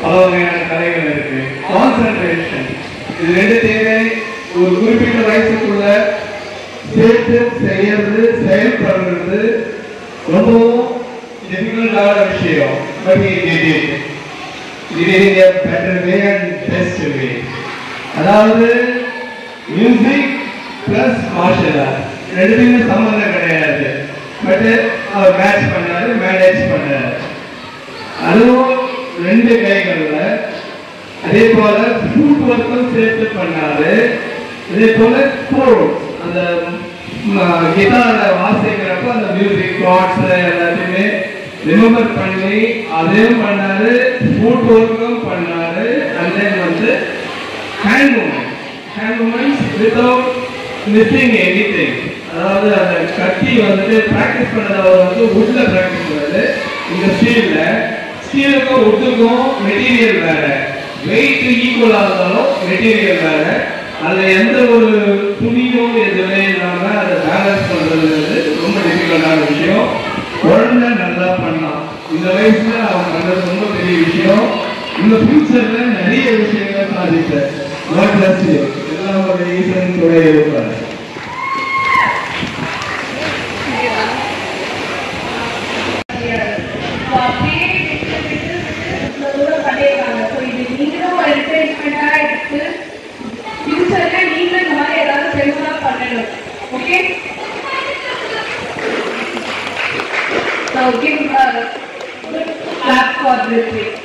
பல வகையான கலைகள் இருக்கு கான்சென்ட்ரேஷன் இது ரெண்டுத்தையுமே ஒரு குறிப்பிட்ட வயசுக்குள்ள சேர்த்து செய்யறது செயல்படுறது ரொம்பவும் டிஃபிகல்ட்டான விஷயம் but he did it did it in a better way and best way அதாவது மியூசிக் பிளஸ் மார்ஷல் ஆர்ட் ரெண்டுத்துக்குமே சம்மந்தம் கிடையாது பட் அவர் மேட்ச் பண்ணாரு மேனேஜ் பண்ணாரு அதுவும் ரெண்டு கைகள்ல அதே போல ஃபுட் ஒர்க்கும் சேர்த்து பண்ணாரு இதே போல கோட் அந்த கிட்டார வாசிக்கிறப்ப அந்த மியூசிக் கார்ட்ஸ் எல்லாத்தையுமே ரிமெம்பர் பண்ணி அதையும் பண்ணாரு ஃபுட் ஒர்க்கும் பண்ணாரு அண்ட் தென் வந்து hand movement hand movements without missing anything அதாவது அந்த கத்தி வந்துட்டு ப்ராக்டிஸ் பண்ணது அவர் வந்து உட்ல ப்ராக்டிஸ் பண்ணது இந்த ஸ்டீல்ல ஸ்டீலுக்கும் உட்டுக்கும் மெட்டீரியல் வேற வெயிட் ஈக்குவலா இருந்தாலும் மெட்டீரியல் வேற அதுல எந்த ஒரு துணியும் எதுவுமே இல்லாம அதை பேலன்ஸ் பண்றது வந்து ரொம்ப டிஃபிகல்ட்டான விஷயம் குழந்தை நல்லா பண்ணான் இந்த வயசுல அவன் பண்றது ரொம்ப பெரிய விஷயம் இந்த ஃபியூச்சர்ல நிறைய விஷயங்களை சாதிச்சார் God bless you. எல்லாம் ஒரு ஈசன் துணை இருப்பார் So, அப்படியே விட்டு விட்டு விட்டு இவ்வளவு தூரம் பண்ணியிருக்காங்க. So, இது நீங்களும் ஒரு encouragement ஆ எடுத்து, future ல நீங்களும் இந்த மாதிரி ஏதாவது பெருசா பண்ணணும். Okay? So, give a good clap for this week.